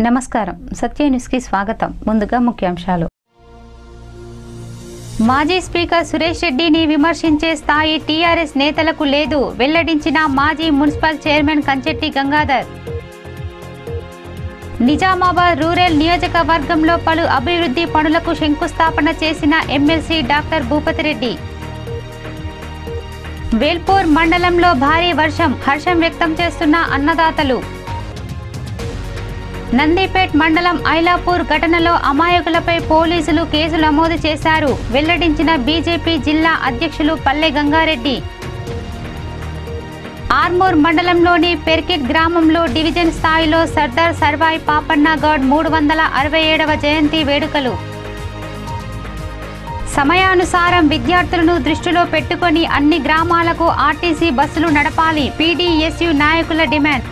నమస్కారం సత్య న్యూస్కి స్వాగతం ముందుగా ముఖ్యాంశాలు మాజీ స్పీకర్ సురేష్ రెడ్డిని విమర్శించే స్థాయి టీఆర్ఎస్ నేతలకు లేదు వెల్లడించిన మాజీ municipal chairman Kanchetti Gangadhar Nizamabad rural నియోజకవర్గంలో పలు అభివృద్ధి పనులకు శంకుస్థాపన చేసిన ఎమ్మెల్సీ డాక్టర్ భూపతిరెడ్డి వేల్పూర్ మండలంలో భారీ వర్షం హర్షం వ్యక్తం చేస్తున్న అన్నదాతలు నందిపేట్ మండలం ఐలాపూర్ ఘటనలో అమాయకులపై పోలీసులు కేసు నమోదు చేశారు వెల్లడించిన బీజేపీ జిల్లా అధ్యక్షులు పల్లె గంగారెడ్డి ఆర్మూర్ మండలంలోని పెర్కిట్ గ్రామంలో డివిజన్ స్థాయిలో సర్దార్ సర్వాయి పాపన్న గౌడ్ మూడు వందల అరవై ఏడవ జయంతి వేడుకలు సమయానుసారం విద్యార్థులను దృష్టిలో పెట్టుకొని అన్ని గ్రామాలకు ఆర్టీసీ బస్సులు నడపాలి పీడీఎస్యు నాయకుల డిమాండ్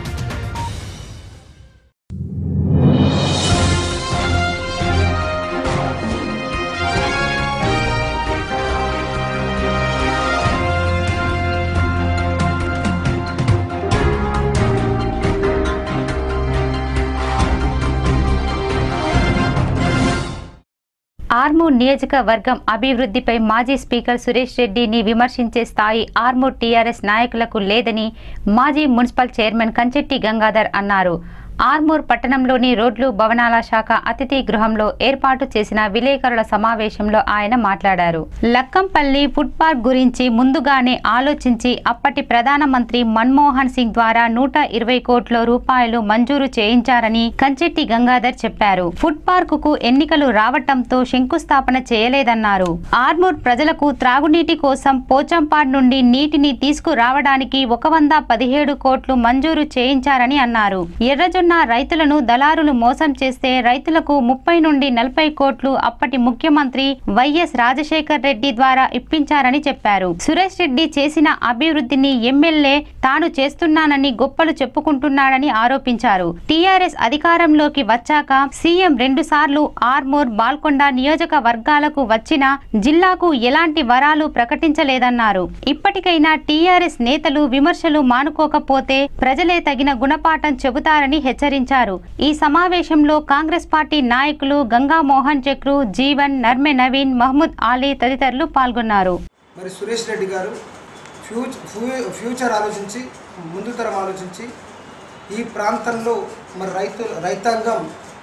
ఆర్మూర్ నియోజకవర్గం అభివృద్ధిపై మాజీ స్పీకర్ సురేష్ రెడ్డిని విమర్శించే స్థాయి ఆర్మూర్ టీఆర్ఎస్ నాయకులకు లేదని మాజీ మున్సిపల్ చైర్మన్ కంచెట్టి గంగాధర్ అన్నారు ఆర్మూర్ పట్టణంలోని రోడ్లు భవనాల శాఖ అతిథి గృహంలో ఏర్పాటు చేసిన విలేకరుల సమావేశంలో ఆయన మాట్లాడారు లక్కంపల్లి ఫుడ్ పార్క్ గురించి ముందుగానే ఆలోచించి అప్పటి ప్రధానమంత్రి మన్మోహన్ సింగ్ ద్వారా నూట ఇరవై కోట్ల రూపాయలు మంజూరు చేయించారని కంచెట్టి గంగాధర్ చెప్పారు ఫుడ్ పార్క్ కు ఎన్నికలు రావటంతో శంకుస్థాపన చేయలేదన్నారు ఆర్మూర్ ప్రజలకు త్రాగునీటి కోసం పోచంపాడ్ నుండి నీటిని తీసుకురావడానికి ఒక వంద పదిహేడు కోట్లు మంజూరు చేయించారని అన్నారు ఎర్రజొన్న రైతులను దళారులు మోసం చేస్తే రైతులకు ముప్పై నుండి నలభై కోట్లు అప్పటి ముఖ్యమంత్రి వైఎస్ రాజశేఖర్ రెడ్డి ద్వారా ఇప్పించారని చెప్పారు సురేష్ రెడ్డి చేసిన అభివృద్ధిని ఎమ్మెల్యే తాను చేస్తున్నానని గొప్పలు చెప్పుకుంటున్నాడని ఆరోపించారు టీఆర్ఎస్ అధికారంలోకి వచ్చాక సీఎం రెండు సార్లు ఆర్మూర్ బాల్కొండ నియోజకవర్గాలకు వచ్చిన జిల్లాకు ఎలాంటి వరాలు ప్రకటించలేదన్నారు ఇప్పటికైనా టీఆర్ఎస్ నేతలు విమర్శలు మానుకోకపోతే ప్రజలే తగిన గుణపాఠం చెబుతారని హెచ్చరించారు ఈ సమావేశంలో కాంగ్రెస్ పార్టీ నాయకులు గంగా మోహన్ చక్రు జీవన్ నర్మె నవీన్ మహమ్మద్ ఆలీ తదితరులు పాల్గొన్నారు మరి సురేష్ రెడ్డి గారు ఫ్యూచ్ ఫ్యూ- ఫ్యూచర్ ఆలోచించి ముందు తరం ఆలోచించి ఈ ప్రాంతంలో మరి రైతు రైతాంగం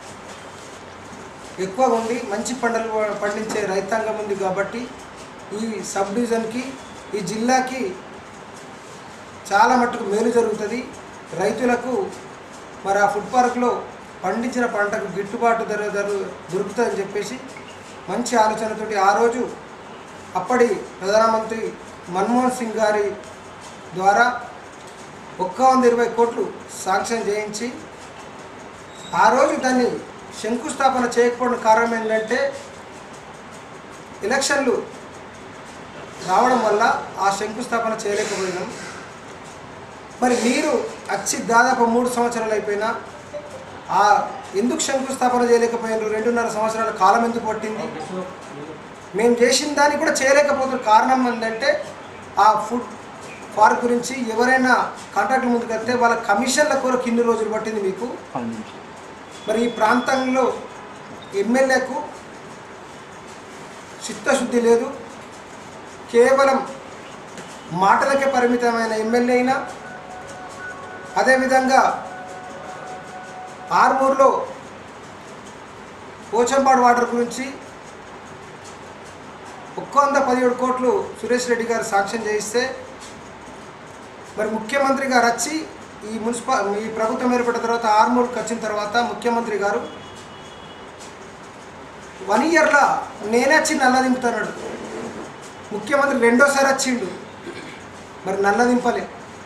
ఎక్కువ ఉండి మంచి పంటలు పండించే రైతాంగం ఉంది కాబట్టి ఈ సబ్ డివిజన్కి ఈ జిల్లాకి చాలా మట్టుకు మేలు జరుగుతుంది రైతులకు మరి ఆ ఫుడ్ పార్క్లో పండించిన పంటకు గిట్టుబాటు ధర ధర దొరుకుతుందని చెప్పేసి మంచి ఆలోచనతోటి ఆ రోజు అప్పటి ప్రధానమంత్రి మన్మోహన్ సింగ్ గారి ద్వారా ఒక్క వంద ఇరవై కోట్లు శాంక్షన్ చేయించి ఆ రోజు దాన్ని శంకుస్థాపన చేయకపోవడం కారణం ఏంటంటే ఎలక్షన్లు రావడం వల్ల ఆ శంకుస్థాపన చేయలేకపోయినాం మరి మీరు వచ్చి దాదాపు మూడు సంవత్సరాలు అయిపోయినా ఆ ఎందుకు శంకుస్థాపన చేయలేకపోయినారు రెండున్నర సంవత్సరాల కాలం ఎందుకు పట్టింది మేము చేసిన దాన్ని కూడా చేయలేకపోతున్న కారణం ఏంటంటే ఆ ఫుడ్ పార్క్ గురించి ఎవరైనా కాంట్రాక్ట్ల ముందుకు వస్తే వాళ్ళ కమిషన్ల కొరకు ఇన్ని రోజులు పట్టింది మీకు మరి ఈ ప్రాంతంలో ఎమ్మెల్యేకు చిత్తశుద్ధి లేదు కేవలం మాటలకే పరిమితమైన ఎమ్మెల్యే అయినా అదేవిధంగా ఆర్మూర్లో పోచంపాడు వాటర్ గురించి ఒక్క వంద పదిహేడు కోట్లు సురేష్ రెడ్డి గారు సాంక్షన్ చేయిస్తే మరి ముఖ్యమంత్రి గారు వచ్చి ఈ మున్సిపల్ ఈ ప్రభుత్వం ఏర్పడిన తర్వాత ఆర్మూర్కి వచ్చిన తర్వాత ముఖ్యమంత్రి గారు వన్ ఇయర్లో నేనే వచ్చి నల్ల దింపుతున్నాడు ముఖ్యమంత్రి రెండోసారి వచ్చిండు మరి నల్ల దింపలే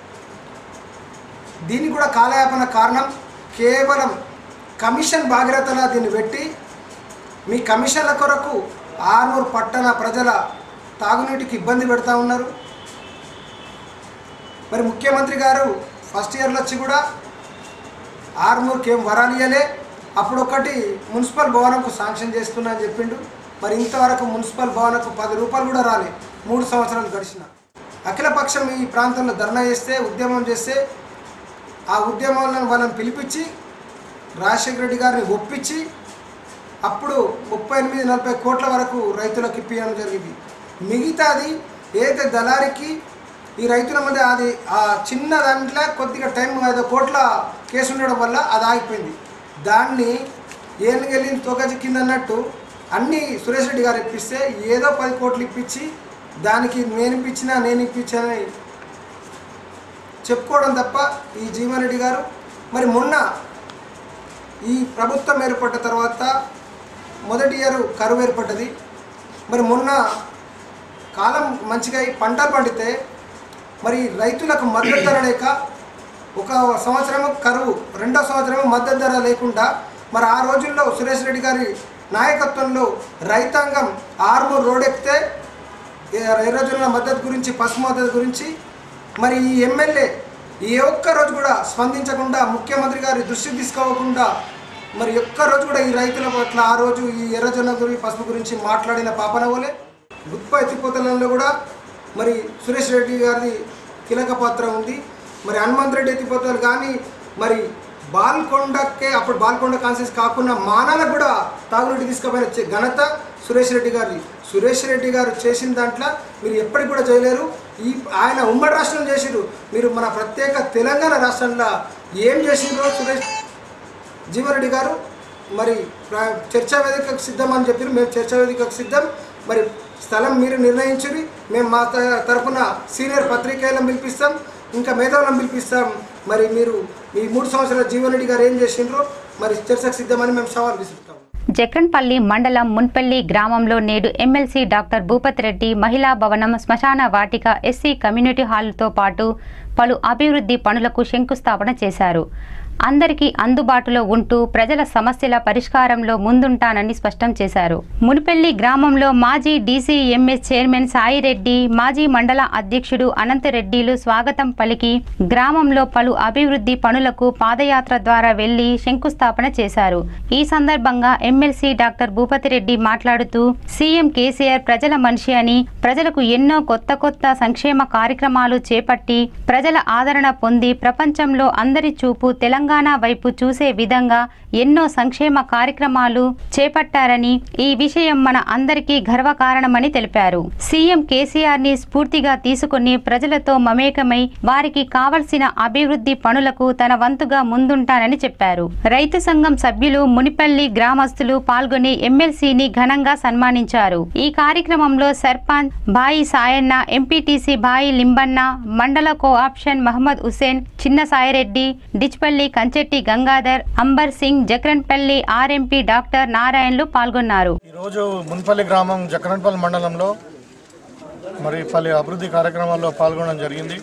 దీనికి కూడా కాలయాపన కారణం కేవలం కమిషన్ భాగీరథలా దీన్ని పెట్టి మీ కమిషన్ల కొరకు ఆర్మూర్ పట్టణ ప్రజల తాగునీటికి ఇబ్బంది పెడతా ఉన్నారు మరి ముఖ్యమంత్రి గారు ఫస్ట్ ఇయర్లో వచ్చి కూడా ఆర్మూర్కి ఏం వరాలు ఇవ్వలే అప్పుడు ఒకటి మున్సిపల్ భవనంకు శాంక్షన్ చేస్తున్నా అని చెప్పిండు మరి ఇంతవరకు మున్సిపల్ భవనకు పది రూపాయలు కూడా రాలే మూడు సంవత్సరాలు గడిచిన అఖిలపక్షం ఈ ప్రాంతంలో ధర్నా చేస్తే ఉద్యమం చేస్తే ఆ ఉద్యమంలో వాళ్ళని పిలిపించి రాజశేఖర రెడ్డి గారిని ఒప్పించి అప్పుడు ముప్పై ఎనిమిది నలభై కోట్ల వరకు రైతులకు ఇప్పించడం జరిగింది మిగతాది ఏదైతే దళారికి ఈ రైతుల మధ్య అది ఆ చిన్న దాంట్లో కొద్దిగా టైం ఐదు కోట్ల కేసు ఉండడం వల్ల అది ఆగిపోయింది దాన్ని ఏనుగెళ్ళి తోకచి కింద అన్నట్టు అన్నీ సురేష్ రెడ్డి గారు ఇప్పిస్తే ఏదో పది కోట్లు ఇప్పించి దానికి నేను ఇప్పించినా నేను ఇప్పించానని చెప్పుకోవడం తప్ప ఈ జీవన్ రెడ్డి గారు మరి మొన్న ఈ ప్రభుత్వం ఏర్పడ్డ తర్వాత మొదటి ఇయర్ కరువు ఏర్పడ్డది మరి మొన్న కాలం మంచిగా అయి పంటలు పండితే మరి రైతులకు మద్దతు ధర లేక ఒక సంవత్సరము కరువు రెండో సంవత్సరము మద్దతు ధర లేకుండా మరి ఆ రోజుల్లో సురేష్ రెడ్డి గారి నాయకత్వంలో రైతాంగం ఆర్మూర్ రోడ్ ఎక్కితే ఎర్రజొన్న మద్దతు గురించి పసుపు మద్దతు గురించి మరి ఈ ఎమ్మెల్యే ఏ ఒక్క రోజు కూడా స్పందించకుండా ముఖ్యమంత్రి గారి దృష్టికి తీసుకోకుండా మరి ఒక్క రోజు కూడా ఈ రైతుల పట్ల ఆ రోజు ఈ ఎర్రజొన్న గురించి పసుపు గురించి మాట్లాడిన పాపనవలే గుప్ప ఎత్తిపోతలలో కూడా మరి సురేష్ రెడ్డి గారిది కీలక పాత్ర ఉంది మరి హనుమంత్ రెడ్డి ఎత్తిపోతలు కానీ మరి బాల్కొండకే అప్పుడు బాల్కొండ కాన్సెన్స్ కాకుండా మానాలకు కూడా తాగునీటి తీసుకుపోయిన చే- ఘనత సురేష్ రెడ్డి గారిది సురేష్ రెడ్డి గారు చేసిన దాంట్లో మీరు ఎప్పటికి కూడా చేయలేరు ఈ ఆయన ఉమ్మడి రాష్ట్రం చేసిరు మీరు మన ప్రత్యేక తెలంగాణ రాష్ట్రంలో ఏం చేసిండ్రో సురేష్ జీవరెడ్డి గారు మరి ప్ర- చర్చా వేదికకు సిద్ధం అని చెప్పారు మేము చర్చా వేదికకు సిద్ధం మరి స్థలం మీరు నిర్ణయించురి మేము మా త- తరపున సీనియర్ పత్రికేయులను పిలిపిస్తాం ఇంకా మేధావులను పిలిపిస్తాం మరి మీరు ఈ మూడు సంవత్సరాల జీవరెడ్డి గారు ఏం చేసిండ్రో మరి చర్చకు సిద్ధమని మేము సవాల్ విసురుతాం జక్రన్పల్లి మండలం మున్పల్లి గ్రామంలో నేడు ఎమ్మెల్సీ డాక్టర్ భూపత్ రెడ్డి మహిళా భవనం శ్మశాన వాటిక ఎస్సీ కమ్యూనిటీ హాల్తో పాటు పలు అభివృద్ధి పనులకు శంకుస్థాపన చేశారు అందరికీ అందుబాటులో ఉంటూ ప్రజల సమస్యల పరిష్కారంలో ముందుంటానని స్పష్టం చేశారు మునిపెల్లి గ్రామంలో మాజీ డీసీఎంఎస్ చైర్మన్ సాయిరెడ్డి మాజీ మండల అధ్యక్షుడు అనంతరెడ్డిలు స్వాగతం పలికి గ్రామంలో పలు అభివృద్ధి పనులకు పాదయాత్ర ద్వారా వెళ్లి శంకుస్థాపన చేశారు ఈ సందర్భంగా ఎమ్మెల్సీ డాక్టర్ భూపతిరెడ్డి మాట్లాడుతూ సీఎం కేసీఆర్ ప్రజల మనిషి అని ప్రజలకు ఎన్నో కొత్త కొత్త సంక్షేమ కార్యక్రమాలు చేపట్టి ప్రజల ఆదరణ పొంది ప్రపంచంలో అందరి చూపు తెలంగాణ వైపు చూసే విధంగా ఎన్నో సంక్షేమ కార్యక్రమాలు చేపట్టారని ఈ విషయం మన అందరికీ గర్వకారణమని తెలిపారు సీఎం కేసీఆర్ ని స్ఫూర్తిగా తీసుకుని ప్రజలతో మమేకమై వారికి కావలసిన అభివృద్ధి పనులకు తన వంతుగా ముందుంటానని చెప్పారు రైతు సంఘం సభ్యులు మునిపల్లి గ్రామస్తులు పాల్గొని ఎమ్మెల్సీని ఘనంగా సన్మానించారు ఈ కార్యక్రమంలో సర్పంచ్ బాయి సాయన్న ఎంపీటీసీ బాయి లింబన్న మండల కోఆప్షన్ మహమ్మద్ హుసేన్ చిన్న సాయిరెడ్డి డిచ్పల్లి కంచెట్టి గంగాధర్ అంబర్ సింగ్ జక్రన్పల్లి ఆర్ఎంపీ డాక్టర్ నారాయణలు పాల్గొన్నారు ఈరోజు మున్పల్లి గ్రామం జక్రన్పల్లి మండలంలో మరి పలు అభివృద్ధి కార్యక్రమాల్లో పాల్గొనడం జరిగింది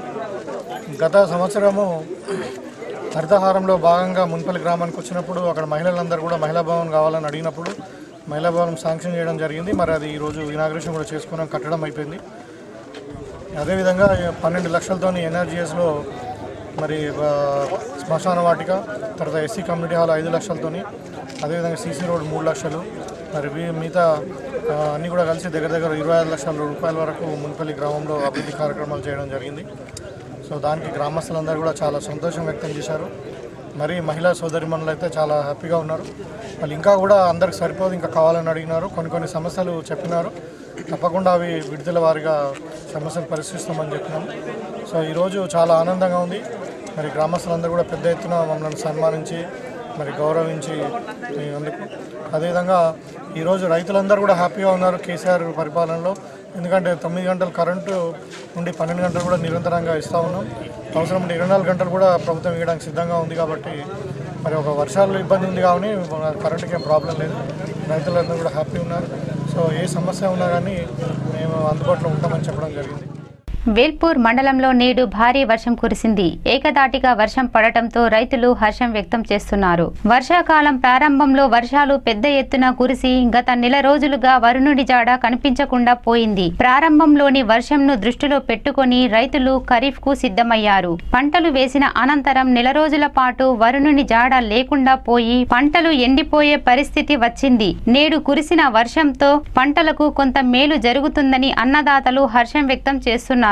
గత సంవత్సరము హరితహారంలో భాగంగా మున్పల్లి గ్రామానికి వచ్చినప్పుడు అక్కడ మహిళలందరూ కూడా మహిళా భవన్ కావాలని అడిగినప్పుడు మహిళా భవనం శాంక్షన్ చేయడం జరిగింది మరి అది ఈరోజు ఇనాగ్రేషన్ కూడా చేసుకున్నాం కట్టడం అయిపోయింది అదేవిధంగా పన్నెండు లక్షలతోని ఎన్ఆర్జీఎస్లో మరి ఆ, శ్మశాన వాటిక తర్వాత ఎస్సీ కమ్యూనిటీ హాల్ ఐదు లక్షలతోని అదేవిధంగా సీసీ రోడ్ మూడు లక్షలు మరి వీ- మిగతా ఆ, అన్నీ కూడా కలిసి దగ్గర దగ్గర ఇరవై ఐదు లక్షల రూపాయల వరకు మున్పల్లి గ్రామంలో అభివృద్ధి కార్యక్రమాలు చేయడం జరిగింది సో దానికి గ్రామస్తులందరూ కూడా చాలా సంతోషం వ్యక్తం చేశారు మరి మహిళా సోదరిమణులు అయితే చాలా హ్యాపీగా ఉన్నారు వాళ్ళు ఇంకా కూడా అందరికి సరిపోదు ఇంకా కావాలని అడిగినారు కొన్ని కొన్ని సమస్యలు చెప్పినారు తప్పకుండా అవి విడుదల వారిగా సమస్యలు పరిశీలిస్తామని చెప్పినాం సో ఈరోజు చాలా ఆనందంగా ఉంది మరి గ్రామస్తులందరూ కూడా పెద్ద ఎత్తున మమ్మల్ని సన్మానించి మరి గౌరవించి అందుకు అదేవిధంగా ఈరోజు రైతులందరూ కూడా హ్యాపీగా ఉన్నారు కేసీఆర్ పరిపాలనలో ఎందుకంటే తొమ్మిది గంటలు కరెంటు నుండి పన్నెండు గంటలు కూడా నిరంతరంగా ఇస్తూ ఉన్నాం అవసరం ఉంటే ఇరవై నాలుగు గంటలు కూడా ప్రభుత్వం ఇవ్వడానికి సిద్ధంగా ఉంది కాబట్టి మరి ఒక వర్షాలు ఇబ్బంది ఉంది కానీ మన కరెంటుకి ఏం ప్రాబ్లం లేదు రైతులందరూ కూడా హ్యాపీ ఉన్నారు సో ఏ సమస్య ఉన్నా కానీ మేము అందుబాటులో ఉంటామని చెప్పడం జరిగింది వేల్పూర్ మండలంలో నేడు భారీ వర్షం కురిసింది ఏకదాటిగా వర్షం పడటంతో రైతులు హర్షం వ్యక్తం చేస్తున్నారు వర్షాకాలం ప్రారంభంలో వర్షాలు పెద్ద ఎత్తున కురిసి గత నెల రోజులుగా వరుణుడి జాడ కనిపించకుండా పోయింది ప్రారంభంలోని వర్షంను దృష్టిలో పెట్టుకొని రైతులు ఖరీఫ్ కు సిద్ధమయ్యారు పంటలు వేసిన అనంతరం నెల రోజుల పాటు వరుణుని జాడ లేకుండా పోయి పంటలు ఎండిపోయే పరిస్థితి వచ్చింది నేడు కురిసిన వర్షంతో పంటలకు కొంత మేలు జరుగుతుందని అన్నదాతలు హర్షం వ్యక్తం చేస్తున్నారు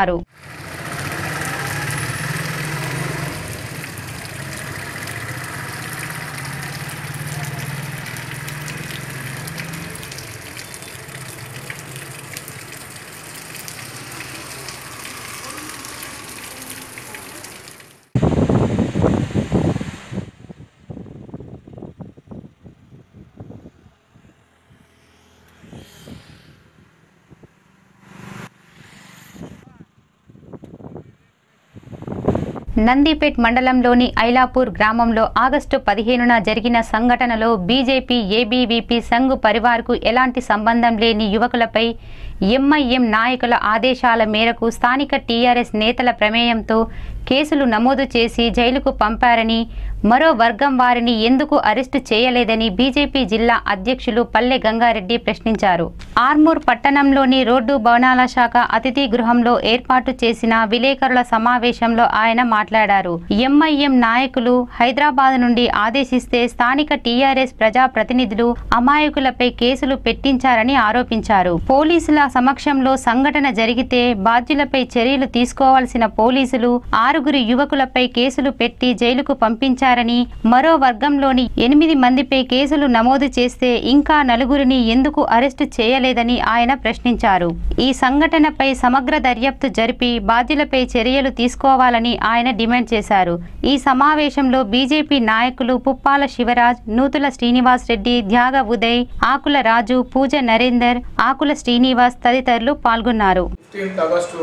నందిపేట్ మండలంలోని ఐలాపూర్ గ్రామంలో ఆగస్టు పదిహేనున జరిగిన సంఘటనలో బీజేపీ ఏబీవీపీ సంఘ్ పరివార్కు ఎలాంటి సంబంధం లేని యువకులపై ఎంఐఎం నాయకుల ఆదేశాల మేరకు స్థానిక టీఆర్ఎస్ నేతల ప్రమేయంతో కేసులు నమోదు చేసి జైలుకు పంపారని మరో వర్గం వారిని ఎందుకు అరెస్టు చేయలేదని బీజేపీ జిల్లా అధ్యక్షులు పల్లె గంగారెడ్డి ప్రశ్నించారు ఆర్మూర్ పట్టణంలోని రోడ్డు భవనాల శాఖ అతిథి గృహంలో ఏర్పాటు చేసిన విలేకరుల సమావేశంలో ఆయన మాట్లాడారు ఎంఐఎం నాయకులు హైదరాబాద్ నుండి ఆదేశిస్తే స్థానిక టీఆర్ఎస్ ప్రజా ప్రతినిధులు అమాయకులపై కేసులు పెట్టించారని ఆరోపించారు పోలీసుల సమక్షంలో సంఘటన జరిగితే బాధ్యులపై చర్యలు తీసుకోవాల్సిన పోలీసులు ఆరుగురు యువకులపై కేసులు పెట్టి జైలుకు పంపించారని మరో వర్గంలోని ఎనిమిది మందిపై కేసులు నమోదు చేస్తే ఇంకా నలుగురిని ఎందుకు అరెస్టు చేయలేదని ఆయన ప్రశ్నించారు ఈ సంఘటనపై సమగ్ర దర్యాప్తు జరిపి బాధ్యులపై చర్యలు తీసుకోవాలని ఆయన డిమాండ్ చేశారు ఈ సమావేశంలో బీజేపీ నాయకులు పుప్పాల శివరాజ్ నూతుల శ్రీనివాస్ రెడ్డి ధ్యాగ ఉదయ్ ఆకుల రాజు పూజ నరేందర్ ఆకుల శ్రీనివాస్ తదితరులు పాల్గొన్నారు ఫిఫ్టీన్త్ ఆగస్టు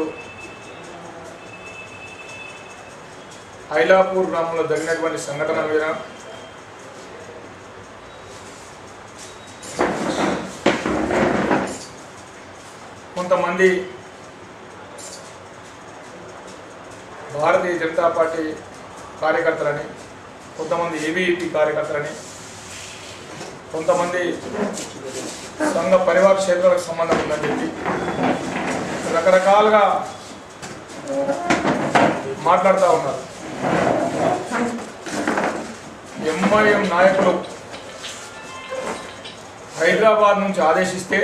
ఐలాపూర్ గ్రామంలో జరిగినటువంటి సంఘటన మీద కొంతమంది భారతీయ జనతా పార్టీ కార్యకర్తలని కొంతమంది ఏబీఈపీ కార్యకర్తలని కొంతమంది సంఘ పరివార క్షేత్రాలకు సంబంధం ఉందని చెప్పి రకరకాలుగా మాట్లాడుతూ ఉన్నారు ఎంఐఎం నాయకులు హైదరాబాద్ నుంచి ఆదేశిస్తే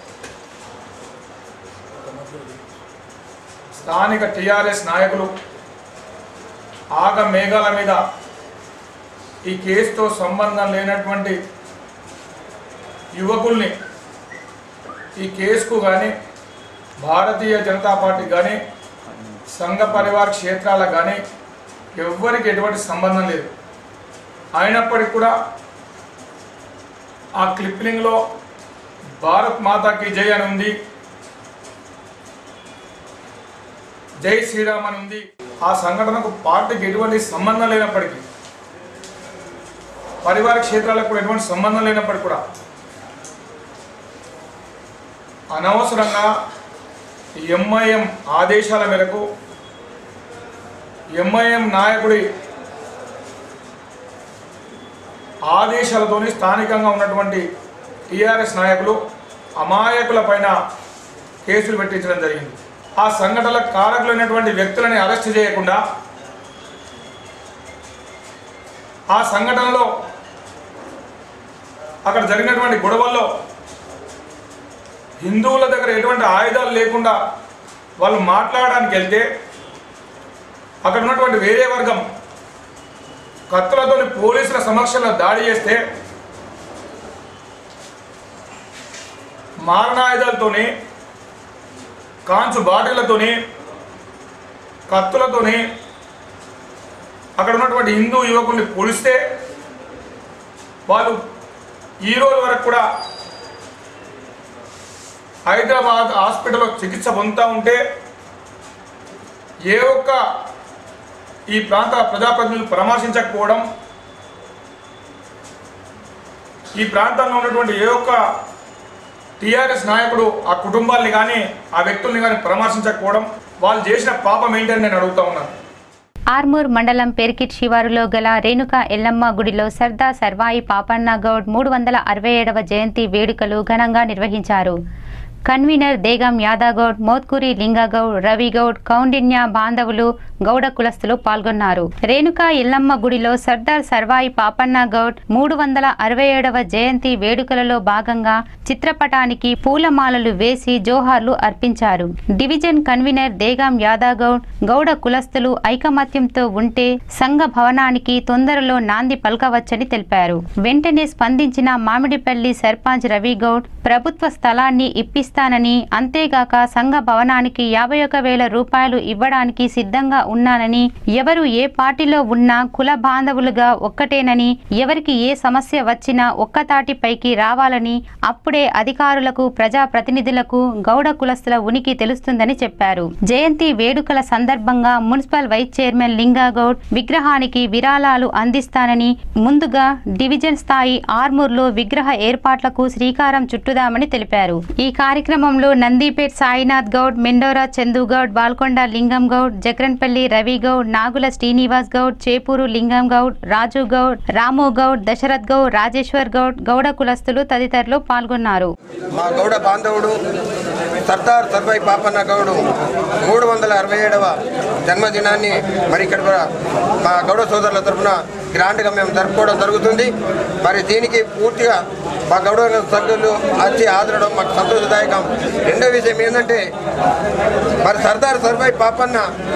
స్థానిక టిఆర్ఎస్ నాయకులు ఆగ మేఘాల మీద ఈ కేసుతో సంబంధం లేనటువంటి యువకుల్ని ఈ కేసుకు కానీ భారతీయ జనతా పార్టీ కానీ సంఘ పరివార క్షేత్రాలకు కానీ ఎవ్వరికి ఎటువంటి సంబంధం లేదు అయినప్పటికీ కూడా ఆ క్లిప్లింగ్లో భారత్ మాతాకి జై అని ఉంది జై శ్రీరామ్ అని ఉంది ఆ సంఘటనకు పార్టీకి ఎటువంటి సంబంధం లేనప్పటికీ పరివార క్షేత్రాలకు కూడా ఎటువంటి సంబంధం లేనప్పటికీ కూడా అనవసరంగా ఎంఐఎం ఆదేశాల మేరకు ఎంఐఎం నాయకుడి ఆదేశాలతోని స్థానికంగా ఉన్నటువంటి టీఆర్ఎస్ నాయకులు అమాయకుల పైన కేసులు పెట్టించడం జరిగింది ఆ సంఘటనల కారకులైనటువంటి వ్యక్తులని అరెస్ట్ చేయకుండా ఆ సంఘటనలో అక్కడ జరిగినటువంటి గొడవల్లో హిందువుల దగ్గర ఎటువంటి ఆయుధాలు లేకుండా వాళ్ళు మాట్లాడడానికి వెళ్తే అక్కడ ఉన్నటువంటి వేరే వర్గం కత్తులతో పోలీసుల సమక్షంలో దాడి చేస్తే మారణాయుధాలతోని కాంచు బాటిళ్లతోని కత్తులతోని అక్కడ ఉన్నటువంటి హిందూ యువకుల్ని పొలిస్తే వాళ్ళు ఈ రోజు వరకు కూడా హైదరాబాద్ హాస్పిటల్లో చికిత్స పొందుతూ ఉంటే ఏ ఒక్క ఈ ప్రాంత ప్రజాప్రతినిధులు పరామర్శించకపోవడం ఈ ప్రాంతంలో ఉన్నటువంటి ఏ ఒక్క టీఆర్ఎస్ నాయకుడు ఆ కుటుంబాల్ని కానీ ఆ వ్యక్తుల్ని కానీ పరామర్శించకపోవడం వాళ్ళు చేసిన పాపం ఏంటని నేను అడుగుతా ఉన్నాను ఆర్మూర్ మండలం పెరికిట్ శివారులో గల రేణుకా ఎల్లమ్మ గుడిలో సర్దార్ సర్వాయి పాపన్న గౌడ్ మూడు వందల అరవై ఏడవ జయంతి వేడుకలు ఘనంగా నిర్వహించారు కన్వీనర్ దేగం యాదగౌడ్ మోత్కూరి లింగగౌడ్ రవిగౌడ్ కౌండిన్య బాంధవులు గౌడ కులస్తులు పాల్గొన్నారు రేణుకా ఎల్లమ్మ గుడిలో సర్దార్ సర్వాయి పాపన్న గౌడ్ మూడు వందల అరవై ఏడవ జయంతి వేడుకలలో భాగంగా చిత్రపటానికి పూలమాలలు వేసి జోహార్లు అర్పించారు డివిజన్ కన్వీనర్ దేగాం యాదగౌడ్ గౌడ కులస్తులు ఐకమత్యంతో ఉంటే సంఘ భవనానికి తొందరలో నాంది పలకవచ్చని తెలిపారు వెంటనే స్పందించిన మామిడిపల్లి సర్పంచ్ రవిగౌడ్ ప్రభుత్వ స్థలాన్ని ఇప్పిస్తే అందిస్తానని అంతేగాక సంఘ భవనానికి యాభై ఒక వేల రూపాయలు ఇవ్వడానికి సిద్ధంగా ఉన్నానని ఎవరు ఏ పార్టీలో ఉన్నా కుల బాంధవులుగా ఒక్కటేనని ఎవరికి ఏ సమస్య వచ్చినా ఒక్కతాటిపైకి రావాలని అప్పుడే అధికారులకు ప్రజా ప్రతినిధులకు గౌడ కులస్తుల ఉనికి తెలుస్తుందని చెప్పారు జయంతి వేడుకల సందర్భంగా మున్సిపల్ వైస్ చైర్మన్ లింగాగౌడ్ విగ్రహానికి విరాళాలు అందిస్తానని ముందుగా డివిజన్ స్థాయి ఆర్మూర్లో విగ్రహ ఏర్పాట్లకు శ్రీకారం చుట్టుదామని తెలిపారు ఈ కార్యక్రమంలో నందిపేట్ సాయినాథ్ గౌడ్ మెండోరా చందు గౌడ్ బాల్కొండ లింగం గౌడ్ జక్రన్పల్లి రవి గౌడ్ నాగుల శ్రీనివాస్ గౌడ్ చేపూరు లింగం గౌడ్ రాజు గౌడ్ రాము గౌడ్ దశరథ్ గౌడ్ రాజేశ్వర్ గౌడ్ గౌడ కులస్తులు తదితరులు పాల్గొన్నారు మా గౌడ బాంధవుడు సర్దార్ సర్వై పాపన్న గౌడు మూడు వందల అరవై ఏడవ జన్మదినాన్ని మరి ఇక్కడ మా గౌడ సోదరుల తరఫున గ్రాండ్గా మేము జరుపుకోవడం జరుగుతుంది మరి దీనికి పూర్తిగా మా గౌడ సభ్యులు వచ్చి ఆదరడం మాకు సంతోషదాయకం రెండో విషయం ఏంటంటే మరి సర్దార్ సర్వై పాపన్న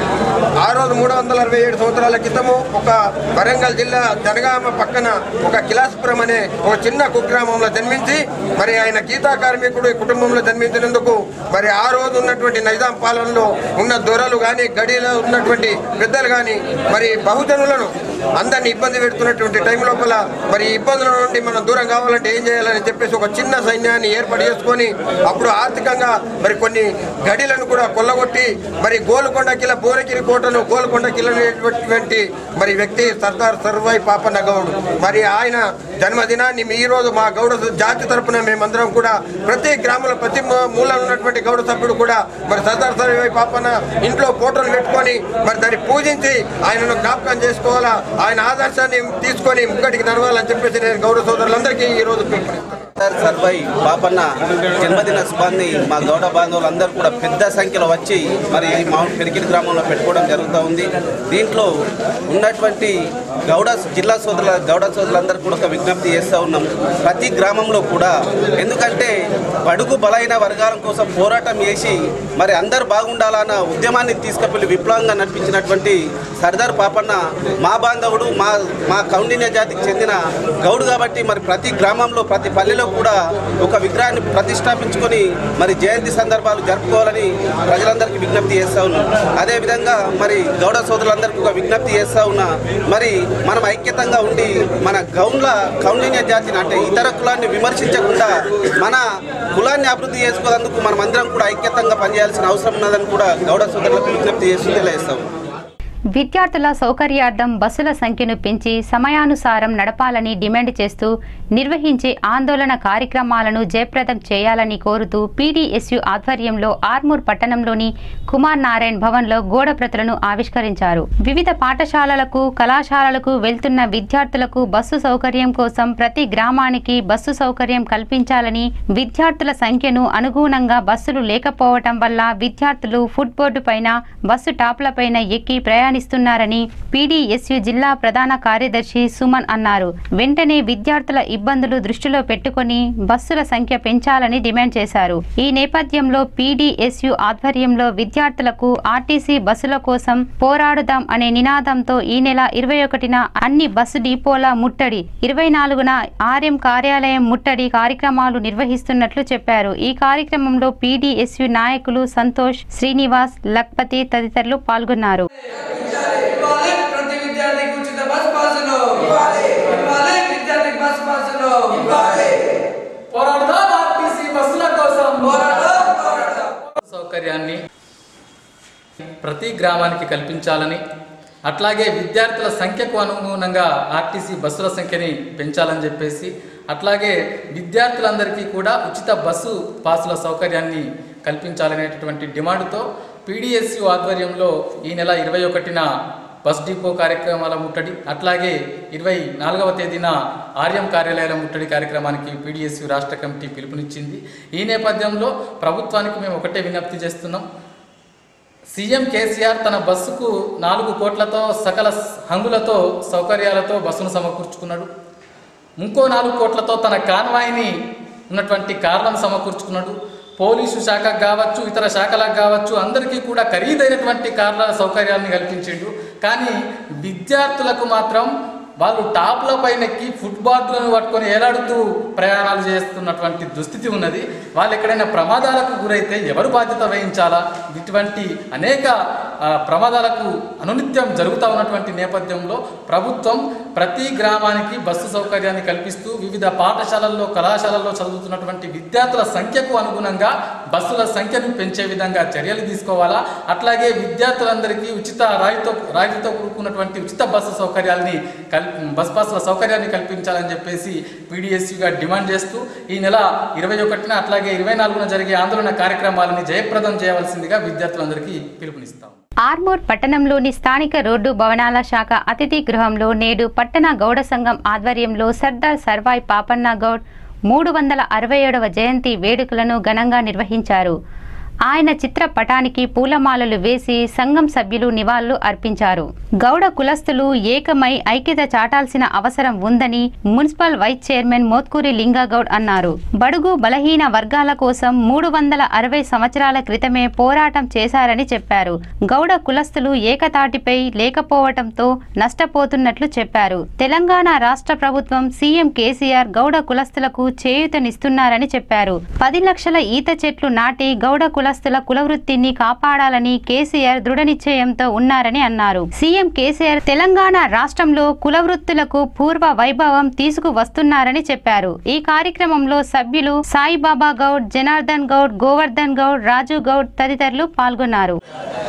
ఆ రోజు మూడు వందల అరవై ఏడు సంవత్సరాల క్రితము ఒక వరంగల్ జిల్లా జనగామ పక్కన ఒక కిలాస్పురం అనే ఒక చిన్న కుగ్రామంలో జన్మించి మరి ఆయన గీతా కార్మికుడు ఈ కుటుంబంలో జన్మించినందుకు మరి ఆ రోజు ఉన్నటువంటి నైజాం పాలనలో ఉన్న దొరలు కానీ గడిలో ఉన్నటువంటి పెద్దలు కానీ మరి బహుజనులను అందరినీ ఇబ్బంది పెడుతున్నటువంటి టైం లోపల మరి ఈ ఇబ్బందుల నుండి మనం దూరం కావాలంటే ఏం చేయాలని చెప్పేసి ఒక చిన్న సైన్యాన్ని ఏర్పాటు చేసుకొని అప్పుడు ఆర్థికంగా మరి కొన్ని గడిలను కూడా కొల్లగొట్టి మరి గోల్కొండ కిల బోరగిరి కోటను గోల్కొండ కిల అనేటువంటి మరి వ్యక్తి సర్దార్ సర్వై పాపన్న గౌడ్ మరి ఆయన జన్మదినాన్ని మీ ఈ రోజు మా గౌడ జాతి తరపున మేమందరం కూడా ప్రతి గ్రామంలో ప్రతి మూ- మూలలో ఉన్నటువంటి గౌడ సభ్యుడు కూడా మరి సర్దార్ సర్వై పాపన్న ఇంట్లో ఫోటోలు పెట్టుకొని మరి దాన్ని పూజించి ఆయనను జ్ఞాపకం చేసుకోవాలా ఆయన ఆదర్శాన్ని తీసుకొని ముక్కటికి నడవాలని చెప్పేసి నేను గౌరవ సోదరులందరికీ ఈ రోజు పిలుపునిస్తున్నాను సార్ సర్వై పాపన్న జన్మదిన శుభాన్ని మా గౌడ బాంధవులందరూ కూడా పెద్ద సంఖ్యలో వచ్చి మరి మా పెరికిరి గ్రామంలో పెట్టుకోవడం జరుగుతూ ఉంది దీంట్లో ఉన్నటువంటి గౌడ జిల్లా సోదరుల గౌడ సోదరులందరూ కూడా ఒక విజ్ఞప్తి చేస్తూ ఉన్నాం ప్రతి గ్రామంలో కూడా ఎందుకంటే బడుగు బలైన వర్గాల కోసం పోరాటం చేసి మరి అందరు బాగుండాలన్న ఉద్యమాన్ని తీసుకెళ్లి విప్లవంగా నడిపించినటువంటి సర్దార్ పాపన్న మా బాంధవుడు మా మా కౌండిన్య జాతికి చెందిన గౌడు కాబట్టి మరి ప్రతి గ్రామంలో ప్రతి పల్లెలో కూడా ఒక విగ్రహాన్ని ప్రతిష్టాపించుకొని మరి జయంతి సందర్భాలు జరుపుకోవాలని ప్రజలందరికీ విజ్ఞప్తి చేస్తా ఉన్నాం అదేవిధంగా మరి గౌడ సోదరులందరికీ ఒక విజ్ఞప్తి చేస్తా ఉన్నా మరి మనం ఐక్యతంగా ఉండి మన గౌండ్ల కౌండిన్య జాతిని అంటే ఇతర కులాన్ని విమర్శించకుండా మన కులాన్ని అభివృద్ధి చేసుకోవడానికి మనం అందరం కూడా ఐక్యతంగా పనిచేయాల్సిన అవసరం ఉన్నదని కూడా గౌడ సోదరులకు విజ్ఞప్తి చేసి తెలియజేస్తాం విద్యార్థుల సౌకర్యార్థం బస్సుల సంఖ్యను పెంచి సమయానుసారం నడపాలని డిమాండ్ చేస్తూ నిర్వహించే ఆందోళన కార్యక్రమాలను జయప్రదం చేయాలని కోరుతూ పీడీఎస్యు ఆధ్వర్యంలో ఆర్మూర్ పట్టణంలోని కుమార్ నారాయణ్ భవన్లో గోడ ప్రతులను ఆవిష్కరించారు వివిధ పాఠశాలలకు కళాశాలలకు వెళ్తున్న విద్యార్థులకు బస్సు సౌకర్యం కోసం ప్రతి గ్రామానికి బస్సు సౌకర్యం కల్పించాలని విద్యార్థుల సంఖ్యను అనుగుణంగా బస్సులు లేకపోవటం వల్ల విద్యార్థులు ఫుట్ బోర్డు పైన బస్సు టాప్లపైన ఎక్కి ప్రయాణిస్తున్నారని పీడీఎస్యు జిల్లా ప్రధాన కార్యదర్శి సుమన్ అన్నారు వెంటనే విద్యార్థుల ఇబ్బందులు దృష్టిలో పెట్టుకొని బస్సుల సంఖ్య పెంచాలని డిమాండ్ చేశారు ఈ నేపథ్యంలో పీడీఎస్యు ఆధ్వర్యంలో విద్యార్థులకు ఆర్టీసీ బస్సుల కోసం పోరాడుదాం అనే నినాదంతో ఈ నెల ఇరవై ఒకటిన అన్ని బస్సు డిపోల ముట్టడి ఇరవై నాలుగున ఆర్ఎం కార్యాలయం ముట్టడి కార్యక్రమాలు నిర్వహిస్తున్నట్లు చెప్పారు ఈ కార్యక్రమంలో పీడీఎస్యు నాయకులు సంతోష్ శ్రీనివాస్ లక్పతి తదితరులు పాల్గొన్నారు ఇవ్వాలి ప్రతి విద్యార్థికి ఉచిత బస్ పాసులు ఇవ్వాలి ఇవ్వాలి విద్యార్థికి బస్ పాసులు ఇవ్వాలి పోరాడదాం ఆర్టీసీ బస్సుల కోసం పోరాడదాం పోరాడదాం సౌకర్యాన్ని ప్రతి గ్రామానికి కల్పించాలని అట్లాగే విద్యార్థుల సంఖ్యకు అనుగుణంగా ఆర్టీసీ బస్సుల సంఖ్యని పెంచాలని చెప్పేసి అట్లాగే విద్యార్థులందరికీ కూడా ఉచిత బస్సు పాసుల సౌకర్యాన్ని కల్పించాలనేటటువంటి డిమాండ్తో పీడిఎస్యు ఆధ్వర్యంలో ఈ నెల ఇరవై ఒకటిన బస్ డిపో కార్యక్రమాల ముట్టడి అట్లాగే ఇరవై నాలుగవ తేదీన ఆర్యం కార్యాలయాల ముట్టడి కార్యక్రమానికి పీడిఎస్యు రాష్ట్ర కమిటీ పిలుపునిచ్చింది ఈ నేపథ్యంలో ప్రభుత్వానికి మేము ఒకటే విజ్ఞప్తి చేస్తున్నాం సీఎం కేసీఆర్ తన బస్సుకు నాలుగు కోట్లతో సకల హంగులతో సౌకర్యాలతో బస్సును సమకూర్చుకున్నాడు ఇంకో నాలుగు కోట్లతో తన కాన్వాయ్ని ఉన్నటువంటి కారణం సమకూర్చుకున్నాడు పోలీసు శాఖకు కావచ్చు ఇతర శాఖలకు కావచ్చు అందరికీ కూడా ఖరీదైనటువంటి కార్ల సౌకర్యాన్ని కల్పించిండు కానీ విద్యార్థులకు మాత్రం వాళ్ళు టాప్ల పైన ఎక్కి ఫుట్బాట్లను పట్టుకొని ఏలాడుతూ ప్రయాణాలు చేస్తున్నటువంటి దుస్థితి ఉన్నది వాళ్ళు ఎక్కడైనా ప్రమాదాలకు గురైతే ఎవరు బాధ్యత వహించాలా ఇటువంటి అనేక ఆ, ప్రమాదాలకు అనునిత్యం జరుగుతూ ఉన్నటువంటి నేపథ్యంలో ప్రభుత్వం ప్రతి గ్రామానికి బస్సు సౌకర్యాన్ని కల్పిస్తూ వివిధ పాఠశాలల్లో కళాశాలల్లో చదువుతున్నటువంటి విద్యార్థుల సంఖ్యకు అనుగుణంగా బస్సుల సంఖ్యను పెంచే విధంగా చర్యలు తీసుకోవాలా అట్లాగే విద్యార్థులందరికీ ఉచిత రాయితో రాయితీతో కూడుకున్నటువంటి ఉచిత బస్సు సౌకర్యాల్ని కల్ బస్ బస్సుల సౌకర్యాన్ని కల్పించాలని చెప్పేసి పీడిఎస్యుగా డిమాండ్ చేస్తూ ఈ నెల ఇరవై ఒకటిన అట్లాగే ఇరవై నాలుగున జరిగే ఆందోళన కార్యక్రమాలని జయప్రదం చేయవలసిందిగా విద్యార్థులందరికీ పిలుపునిస్తాం ఆర్మూర్ పట్టణంలోని స్థానిక రోడ్డు భవనాల శాఖ అతిథి గృహంలో నేడు పట్టణ గౌడ సంఘం ఆధ్వర్యంలో సర్దార్ సర్వాయ్ పాపన్న గౌడ్ మూడు వందల అరవై ఏడవ జయంతి వేడుకలను ఘనంగా నిర్వహించారు ఆయన చిత్రపటానికి పూలమాలలు వేసి సంఘం సభ్యులు నివాళులు అర్పించారు గౌడ కులస్తులు ఏకమై ఐక్యత చాటాల్సిన అవసరం ఉందని municipal vice chairman Mothkuri Lingagoud అన్నారు బడుగు బలహీన వర్గాల కోసం మూడు వందల అరవై సంవత్సరాల క్రితమే పోరాటం చేశారని చెప్పారు గౌడ కులస్తులు ఏకతాటిపై లేకపోవటంతో నష్టపోతున్నట్లు చెప్పారు తెలంగాణ రాష్ట్ర ప్రభుత్వం సీఎం కేసీఆర్ గౌడ కులస్తులకు చేయూతనిస్తున్నారని చెప్పారు పది లక్షల ఈత చెట్లు నాటి గౌడ కులస్తుల కులవృత్తిని కాపాడాలని కేసీఆర్ దృఢ నిశ్చయంతో ఉన్నారని అన్నారు సీఎం కేసీఆర్ తెలంగాణ రాష్ట్రంలో కులవృత్తులకు పూర్వ వైభవం తీసుకువస్తున్నారని చెప్పారు ఈ కార్యక్రమంలో సభ్యులు సాయిబాబా గౌడ్ జనార్దన్ గౌడ్ గోవర్ధన్ గౌడ్ రాజు గౌడ్ తదితరులు పాల్గొన్నారు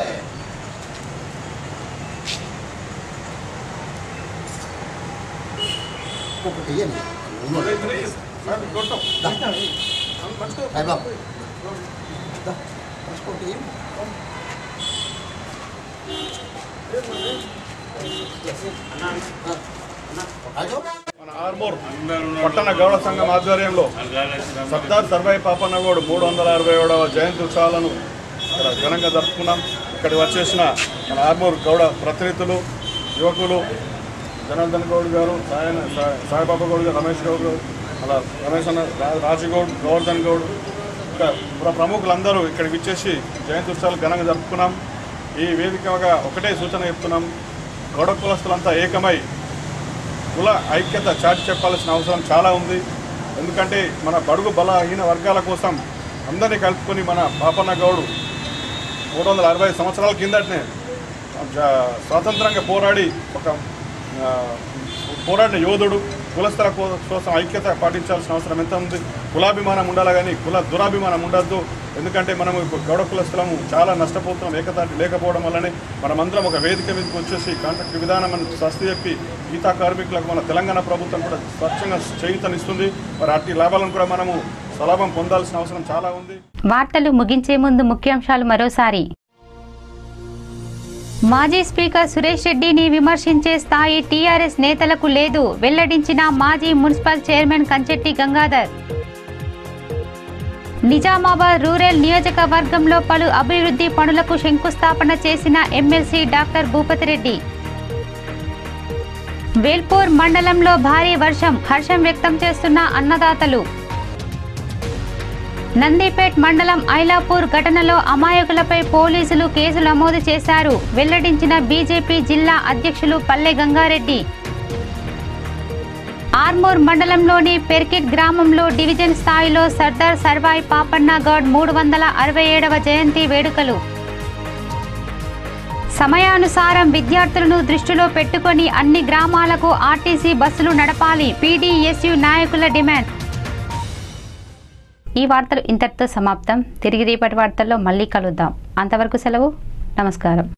మన ఆర్మూర్ పట్టణ గౌడ సంఘం ఆధ్వర్యంలో సర్దార్ సర్వాయి పాపన్నగౌడ్ మూడు వందల అరవై ఏడవ జయంతి ఉత్సవాలను ఇక్కడ ఘనంగా జరుపుకున్నాం ఇక్కడికి వచ్చేసిన మన ఆర్మూర్ గౌడ ప్రతినిధులు యువకులు జనార్దన్ గౌడ్ గారు సాయన సాయి- సాయిబాబా గౌడ్ గారు రమేష్ గౌడ్ గారు అలా రమేష్ అన్న రా- రాజుగౌడ్ గోవర్ధన్ గౌడ్ ఇంకా ప్ర- ప్రముఖులందరూ ఇక్కడికి విచ్చేసి జయంతి ఉత్సవాలు ఘనంగా జరుపుకున్నాం ఈ వేదికగా ఒకటే సూచన చెప్తున్నాం గౌడ కులస్తులంతా ఏకమై కుల ఐక్యత చాటి చెప్పాల్సిన అవసరం చాలా ఉంది ఎందుకంటే మన బడుగు బలహీన వర్గాల కోసం అందరినీ కలుపుకొని మన పాపన్న గౌడు మూడు వందల అరవై సంవత్సరాల కిందటనే జ- స్వాతంత్రంగా పోరాడి ఒక ఆ, పోరాడిన యోధుడు కులస్థల కో- కోసం ఐక్యత పాటించాల్సిన అవసరం ఎంత ఉంది కులాభిమానం ఉండాలి కానీ కుల దురాభిమానం ఉండద్దు ఎందుకంటే మనం ఇప్పుడు గౌడ కులస్థలము చాలా నష్టపోతున్నాం ఏకతాటి లేకపోవడం వల్లనే మనమందరం ఒక వేదిక మీదకి వచ్చేసి కాంట్రాక్ట్ విధానం అని స్వస్తి చెప్పి గీతా కార్మికులకు మన తెలంగాణ ప్రభుత్వం కూడా స్వచ్ఛంగా చేయుతనిస్తుంది మరి అట్టి లాభాలను కూడా మనము స్వలాభం పొందాల్సిన అవసరం చాలా ఉంది వార్తలు ముగించే ముందు ముఖ్యాంశాలు మరోసారి మాజీ స్పీకర్ సురేష్ రెడ్డిని విమర్శించే స్థాయి టీఆర్ఎస్ నేతలకు లేదు వెల్లడించిన మాజీ municipal chairman Kanchetti Gangadhar Nizamabad rural నియోజకవర్గంలో పలు అభివృద్ధి పనులకు శంకుస్థాపన చేసిన ఎమ్మెల్సీ డాక్టర్ భూపతిరెడ్డి వేల్పూర్ మండలంలో భారీ వర్షం హర్షం వ్యక్తం చేస్తున్న అన్నదాతలు నందిపేట్ మండలం ఐలాపూర్ ఘటనలో అమాయకులపై పోలీసులు కేసు నమోదు చేశారు వెల్లడించిన బీజేపీ జిల్లా అధ్యక్షులు పల్లె గంగారెడ్డి ఆర్మూర్ మండలంలోని పెర్కిట్ గ్రామంలో డివిజన్ స్థాయిలో సర్దార్ సర్వాయి పాపన్న గౌడ్ మూడు వందల అరవై ఏడవ జయంతి వేడుకలు సమయానుసారం విద్యార్థులను దృష్టిలో పెట్టుకొని అన్ని గ్రామాలకు ఆర్టీసీ బస్సులు నడపాలి పీడీఎస్యు నాయకుల డిమాండ్ ఈ వార్తలు ఇంతటితో సమాప్తం తిరిగి రేపటి వార్తల్లో మళ్ళీ కలుద్దాం అంతవరకు సెలవు నమస్కారం